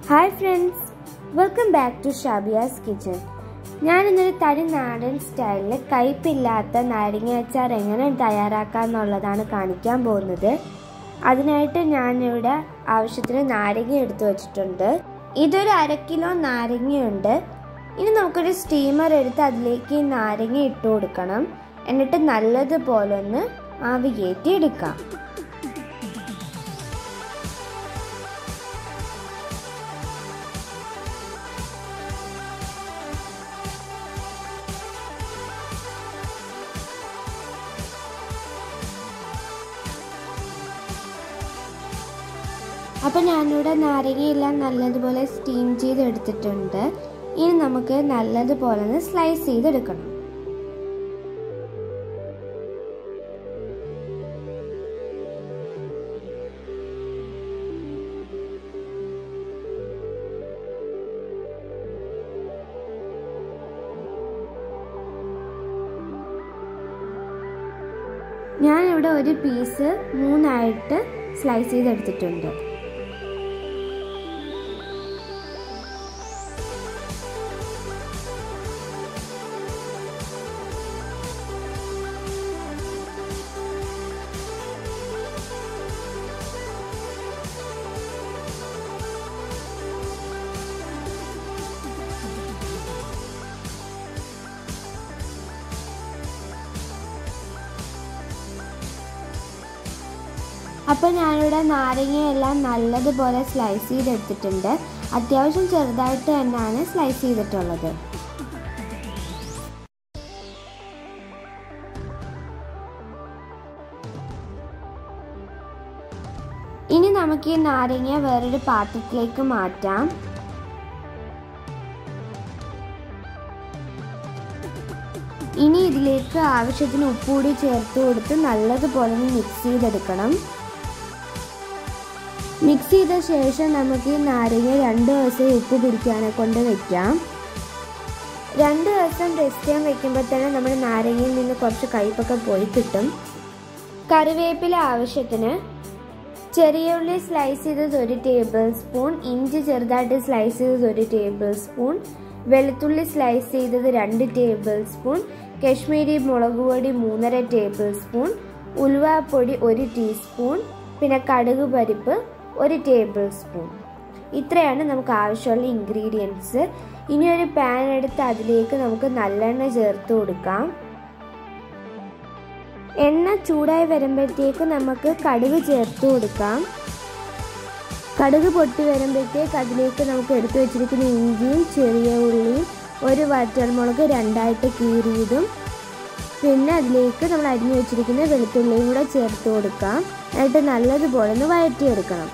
hi friends welcome back to Shabia's kitchen ഞാൻ ഇന്നൊരു തനി നാടൻ സ്റ്റൈലിൽ കയ്പില്ലാത്ത നാരങ്ങ അച്ചാർ എങ്ങനെ തയ്യാറാക്കാമെന്നുള്ളതാണ് കാണിക്കാൻ പോകുന്നത് അതിനായിട്ട് ഞാനിവിടെ ആവശ്യത്തിന് നാരങ്ങ എടുത്തു വച്ചിട്ടുണ്ട് ഇതൊരു അര കിലോ നാരങ്ങയുണ്ട് ഇനി നമുക്കൊരു സ്റ്റീമർ എടുത്ത് അതിലേക്ക് ഈ നാരങ്ങ ഇട്ട് കൊടുക്കണം എന്നിട്ട് നല്ലതുപോലെ ഒന്ന് ആവി കയറ്റി എടുക്കാം അപ്പോൾ ഞാനിവിടെ നാരങ്ങയെല്ലാം നല്ലതുപോലെ സ്റ്റീം ചെയ്തെടുത്തിട്ടുണ്ട് ഇനി നമുക്ക് നല്ലതുപോലെ ഒന്ന് സ്ലൈസ് ചെയ്തെടുക്കണം ഞാനിവിടെ ഒരു പീസ് മൂന്നായിട്ട് സ്ലൈസ് ചെയ്തെടുത്തിട്ടുണ്ട് അപ്പോൾ ഞാനിവിടെ നാരങ്ങയെല്ലാം നല്ലതുപോലെ സ്ലൈസ് ചെയ്തെടുത്തിട്ടുണ്ട് അത്യാവശ്യം ചെറുതായിട്ട് തന്നെയാണ് സ്ലൈസ് ചെയ്തിട്ടുള്ളത് ഇനി നമുക്ക് ഈ നാരങ്ങ വേറൊരു പാത്രത്തിലേക്ക് മാറ്റാം ഇനി ഇതിലേക്ക് ആവശ്യത്തിന് ഉപ്പ് കൂടി ചേർത്ത് കൊടുത്ത് നല്ലതുപോലെ ഒന്ന് മിക്സ് ചെയ്തെടുക്കണം മിക്സ് ചെയ്ത ശേഷം നമുക്ക് ഈ നാരങ്ങ രണ്ട് ദിവസം ഉപ്പ് പിടിക്കാനെ കൊണ്ട് വെക്കാം രണ്ട് ദിവസം റെസ്റ്റ് ചെയ്യാൻ വെക്കുമ്പോൾ തന്നെ നമ്മുടെ നാരങ്ങയിൽ നിന്ന് കുറച്ച് കയ്പൊക്കെ പോയി കിട്ടും കറിവേപ്പില ആവശ്യത്തിന് ചെറിയ ഉള്ളി സ്ലൈസ് ചെയ്തത് ഒരു ടേബിൾ സ്പൂൺ ഇഞ്ചി ചെറുതായിട്ട് സ്ലൈസ് ചെയ്തത് ഒരു ടേബിൾ സ്പൂൺ വെളുത്തുള്ളി സ്ലൈസ് ചെയ്തത് രണ്ട് ടേബിൾ സ്പൂൺ കശ്മീരി മുളക് പൊടി മൂന്നര ടേബിൾ സ്പൂൺ ഉലുവാപ്പൊടി ഒരു ടീസ്പൂൺ പിന്നെ കടുക് പരിപ്പ് ഒരു ടേബിൾ സ്പൂൺ ഇത്രയാണ് നമുക്ക് ആവശ്യമുള്ള ഇൻഗ്രീഡിയൻസ് ഇനി ഒരു പാൻ എടുത്ത് അതിലേക്ക് നമുക്ക് നല്ലെണ്ണ ചേർത്ത് കൊടുക്കാം എണ്ണ ചൂടായി വരുമ്പോഴത്തേക്ക് നമുക്ക് കടുക് ചേർത്ത് കൊടുക്കാം കടുക് പൊട്ടി വരുമ്പോഴത്തേക്ക് അതിലേക്ക് നമുക്ക് എടുത്തു വെച്ചിരിക്കുന്ന ഇഞ്ചിയും ചെറിയ ഉള്ളിയും ഒരു വറ്റൽമുളക് രണ്ടായിട്ട് കീറിയതും പിന്നെ അതിലേക്ക് നമ്മൾ അരിഞ്ഞു വെച്ചിരിക്കുന്ന വെളുത്തുള്ളിയും കൂടെ ചേർത്ത് കൊടുക്കാം എന്നിട്ട് നല്ലതുപോലെ ഒന്ന് വഴറ്റിയെടുക്കണം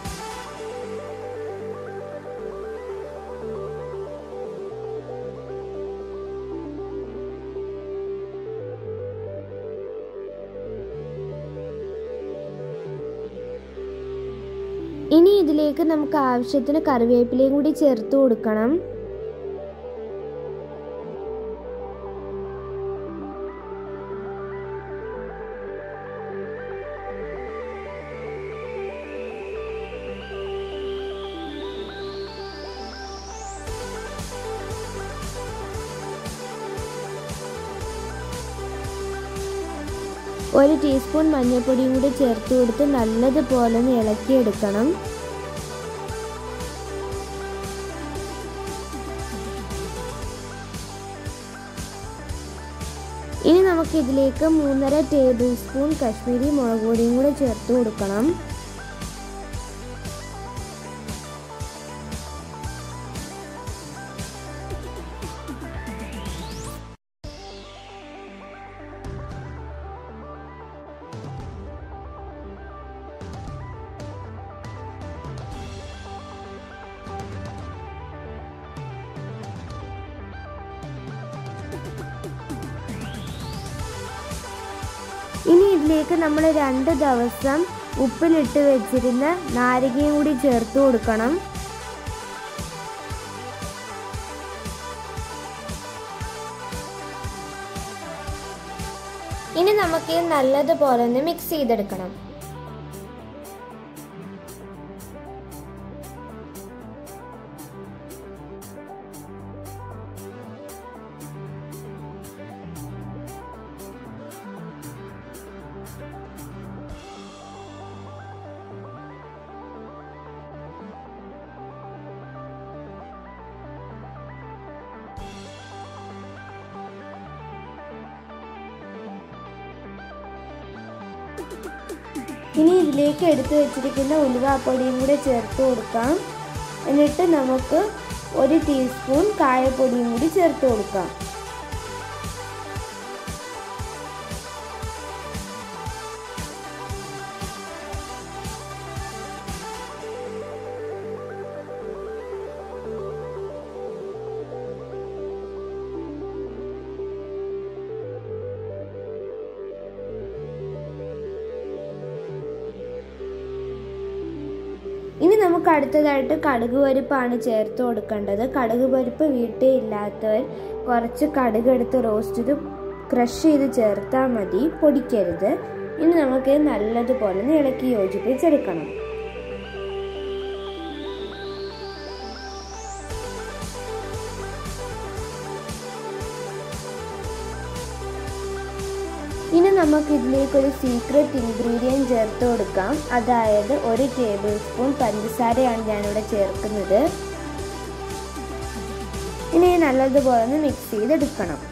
ഇനി ഇതിലേക്ക് നമുക്ക് ആവശ്യത്തിന് കറിവേപ്പിലയും കൂടി ചേർത്ത് കൊടുക്കണം ഒരു ടീസ്പൂൺ മഞ്ഞൾപ്പൊടിയും കൂടി ചേർത്ത് കൊടുത്ത് നല്ലതുപോലെ ഒന്ന് ഇളക്കിയെടുക്കണം ഇനി നമുക്ക് ഇതിലേക്ക് മൂന്നര ടേബിൾ സ്പൂൺ കശ്മീരി മുളക് പൊടിയും കൂടെ ചേർത്ത് കൊടുക്കണം ഇനി ഇതിലേക്ക് നമ്മൾ രണ്ട് ദിവസം ഉപ്പിലിട്ട് വെച്ചിരുന്ന നാരങ്ങയും കൂടി ചേർത്ത് കൊടുക്കണം ഇനി നമുക്ക് നല്ലതുപോലെ ഒന്ന് മിക്സ് ചെയ്തെടുക്കണം ഇനി ഇതിലേക്ക് എടുത്തു വെച്ചിരിക്കുന്ന ഉലുവാപ്പൊടിയും കൂടെ ചേർത്ത് കൊടുക്കാം എന്നിട്ട് നമുക്ക് ഒരു ടീസ്പൂൺ കായപ്പൊടിയും കൂടി ചേർത്ത് കൊടുക്കാം ഇനി നമുക്ക് അടുത്തതായിട്ട് കടുക് പരിപ്പാണ് ചേർത്ത് കൊടുക്കേണ്ടത് കടുക് പരിപ്പ് വീട്ടിൽ ഇല്ലാത്തവർ കുറച്ച് കടുക് എടുത്ത് റോസ്റ്റ് ചെയ്ത് ക്രഷ് ചെയ്ത് ചേർത്താൽ മതി പൊടിക്കരുത് ഇനി നമുക്ക് നല്ലതുപോലെ ഒന്ന് ഇളക്കി യോജിപ്പിച്ചെടുക്കണം ഇനി നമുക്ക് ഇതിലേക്ക് ഒരു സീക്രട്ട് ഇൻഗ്രീഡിയൻറ്റ് ചേർത്ത് കൊടുക്കാം അതായത് ഒരു ടേബിൾ സ്പൂൺ പഞ്ചസാരയാണ് ഞാനിവിടെ ചേർക്കുന്നത് ഇനി നല്ലതുപോലെ ഒന്ന് മിക്സ് ചെയ്തെടുക്കണം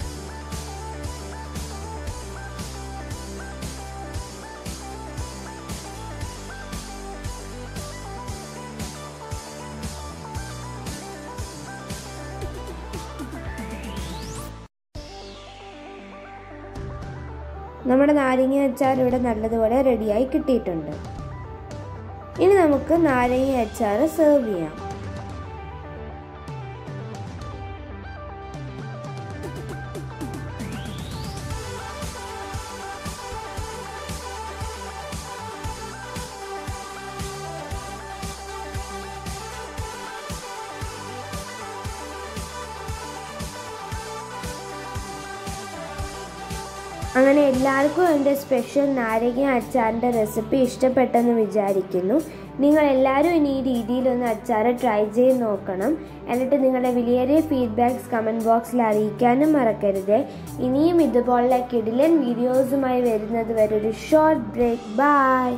നമ്മുടെ നാരങ്ങ അച്ചാർ ഇവിടെ നല്ലതുപോലെ റെഡിയായി കിട്ടിയിട്ടുണ്ട് ഇനി നമുക്ക് നാരങ്ങ അച്ചാർ സെർവ് ചെയ്യാം അങ്ങനെ എല്ലാവർക്കും എൻ്റെ സ്പെഷ്യൽ നാരങ്ങ അച്ചാറിൻ്റെ റെസിപ്പി ഇഷ്ടപ്പെട്ടെന്ന് വിചാരിക്കുന്നു നിങ്ങൾ എല്ലാവരും ഇനി ഈ രീതിയിലൊന്ന് അച്ചാർ ട്രൈ ചെയ്ത് നോക്കണം എന്നിട്ട് നിങ്ങളുടെ വിലയേറിയ ഫീഡ്ബാക്ക്സ് കമൻറ്റ് ബോക്സിൽ അറിയിക്കാനും മറക്കരുത് ഇനിയും ഇതുപോലുള്ള കിടിലൻ വീഡിയോസുമായി വരുന്നത് വരെ ഒരു ഷോർട്ട് ബ്രേക്ക് ബൈ